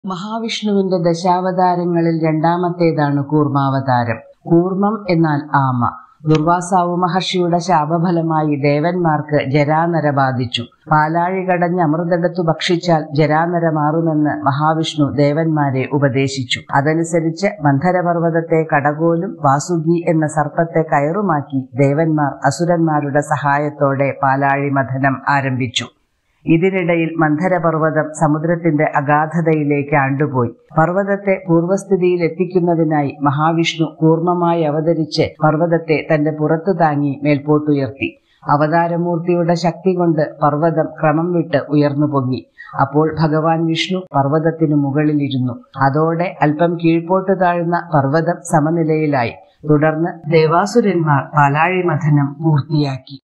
മഹാവിഷ്ണുവിന്റെ ദശാവതാരങ്ങളിൽ രണ്ടാമത്തേതാണ് കൂർമാവതാരം കൂർമ്മം എന്നാൽ ആമ ദുർവാസാവു മഹർഷിയുടെ ശാപഫലമായി ദേവന്മാർക്ക് ജരാനര ബാധിച്ചു പാലാഴി കടഞ്ഞ് അമൃതെടുത്തു ഭക്ഷിച്ചാൽ ജരാനര മാറുമെന്ന് മഹാവിഷ്ണു ദേവന്മാരെ ഉപദേശിച്ചു അതനുസരിച്ച് മന്ധരപർവ്വതത്തെ കടകോലും വാസുകി എന്ന സർപ്പത്തെ കയറുമാക്കി ദേവന്മാർ അസുരന്മാരുടെ സഹായത്തോടെ പാലാഴി മഥനം ആരംഭിച്ചു ഇതിനിടയിൽ മന്ധരപർവ്വതം സമുദ്രത്തിന്റെ അഗാധതയിലേക്ക് ആണ്ടുപോയി പർവ്വതത്തെ പൂർവ്വസ്ഥിതിയിൽ എത്തിക്കുന്നതിനായി മഹാവിഷ്ണു കൂർമ്മമായി അവതരിച്ച് പർവ്വതത്തെ തന്റെ പുറത്തു താങ്ങി മേൽപോട്ടുയർത്തി അവതാരമൂർത്തിയുടെ ശക്തി കൊണ്ട് പർവ്വതം ക്രമം വിട്ട് ഉയർന്നു പൊങ്ങി അപ്പോൾ ഭഗവാൻ വിഷ്ണു പർവ്വതത്തിനു മുകളിലിരുന്നു അതോടെ അല്പം കീഴ്പോട്ട് താഴ്ന്ന പർവ്വതം സമനിലയിലായി തുടർന്ന് ദേവാസുരന്മാർ പാലാഴി മഥനം പൂർത്തിയാക്കി